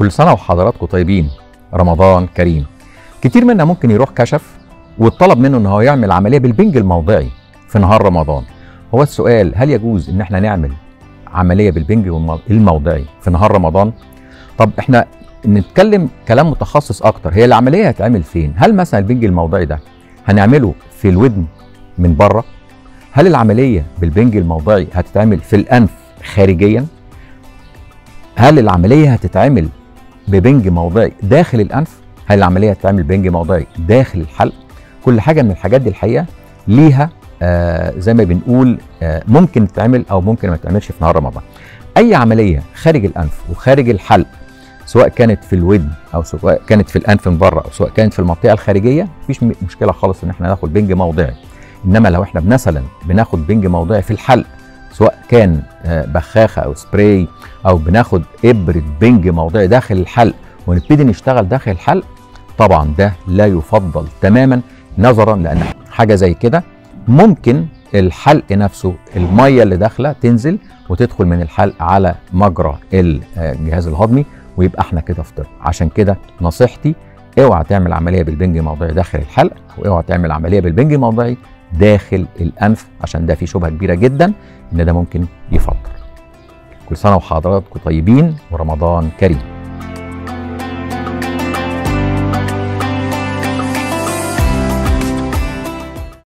كل سنة وحضراتكم طيبين رمضان كريم كتير منا ممكن يروح كشف واتطلب منه ان هو يعمل عملية بالبنج الموضعي في نهار رمضان هو السؤال هل يجوز ان احنا نعمل عملية بالبنج والمو- الموضعي في نهار رمضان طب احنا نتكلم كلام متخصص اكتر هي العملية هتعمل فين هل مثلا البنج الموضعي ده هنعمله في الودن من بره هل العملية بالبنج الموضعي هتتعمل في الانف خارجيا هل العملية هتتعمل ببنج موضعي داخل الانف هل العمليه هتتعمل بنج موضعي داخل الحلق كل حاجه من الحاجات دي الحقيقه ليها آه زي ما بنقول آه ممكن تتعمل او ممكن ما تتعملش في نهار رمضان اي عمليه خارج الانف وخارج الحلق سواء كانت في الودن او سواء كانت في الانف من بره او سواء كانت في المنطقه الخارجيه مفيش م- مشكله خالص ان احنا ناخد بنج موضعي انما لو احنا مثلا بناخد بنج موضعي في الحلق سواء كان آه، بخاخه او سبراي او بناخد ابره بنج موضعي داخل الحلق ونبتدي نشتغل داخل الحلق طبعا ده لا يفضل تماما نظرا لان حاجه زي كده ممكن الحلق نفسه الميه اللي داخله تنزل وتدخل من الحلق على مجرى الجهاز الهضمي ويبقى احنا كده فطر عشان كده نصيحتي اوعى تعمل عمليه بالبنج موضعي داخل الحلق واوعى تعمل عمليه بالبنج موضعي داخل الانف عشان ده في شبهه كبيره جدا ان ده ممكن يفطر كل سنه وحضراتكم طيبين ورمضان كريم